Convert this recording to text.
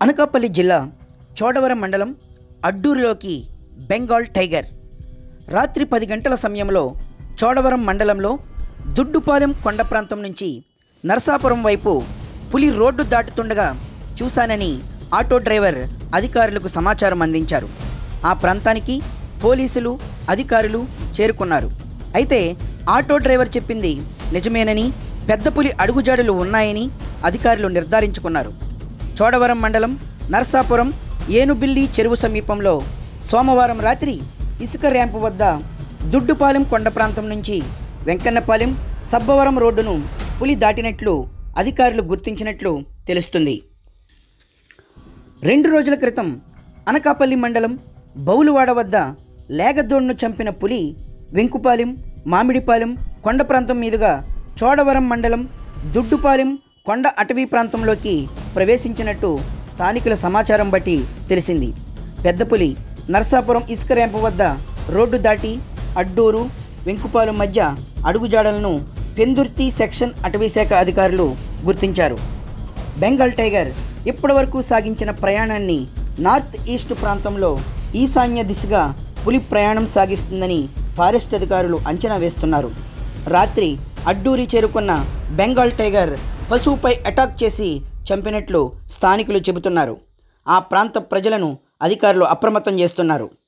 అనకాపల్లి జిల్లా చోడవరం మండలం అడ్డూరులోకి బెంగాల్ టైగర్ రాత్రి పది గంటల సమయంలో చోడవరం మండలంలో దుడ్డుపాలెం కొండ ప్రాంతం నుంచి నరసాపురం వైపు పులి రోడ్డు దాటుతుండగా చూశానని ఆటో డ్రైవర్ అధికారులకు సమాచారం అందించారు ఆ ప్రాంతానికి పోలీసులు అధికారులు చేరుకున్నారు అయితే ఆటో డ్రైవర్ చెప్పింది నిజమేనని పెద్ద పులి అడుగుజాడలు ఉన్నాయని అధికారులు నిర్ధారించుకున్నారు చోడవరం మండలం నర్సాపురం ఏనుబిల్లి చెరువు సమీపంలో సోమవారం రాత్రి ఇసుక ర్యాంపు వద్ద దుడ్డుపాలెం కొండ ప్రాంతం నుంచి వెంకన్నపాలెం సబ్బవరం రోడ్డును పులి దాటినట్లు అధికారులు గుర్తించినట్లు తెలుస్తుంది రెండు రోజుల క్రితం అనకాపల్లి మండలం బౌలువాడ వద్ద లేగదోడ్ను చంపిన పులి వెంకుపాలెం మామిడిపాలెం కొండ ప్రాంతం మీదుగా చోడవరం మండలం దుడ్డుపాలెం కొండ అటవీ ప్రాంతంలోకి ప్రవేశించినట్టు స్థానికుల సమాచారం బట్టి తెలిసింది పెద్ద పులి నర్సాపురం ఇసుక ర్యాంపు వద్ద రోడ్డు దాటి అడ్డూరు వెంకుపాలెం మధ్య అడుగుజాడలను పెందుర్తి సెక్షన్ అటవీశాఖ అధికారులు గుర్తించారు బెంగాల్ టైగర్ ఇప్పటివరకు సాగించిన ప్రయాణాన్ని నార్త్ ఈస్ట్ ప్రాంతంలో ఈశాన్య దిశగా పులి ప్రయాణం సాగిస్తుందని ఫారెస్ట్ అధికారులు అంచనా వేస్తున్నారు రాత్రి అడ్డూరి చేరుకున్న బెంగాల్ టైగర్ పశువుపై అటాక్ చేసి చంపినట్లు స్థానికులు చెబుతున్నారు ఆ ప్రాంత ప్రజలను అధికారులు అప్రమత్తం చేస్తున్నారు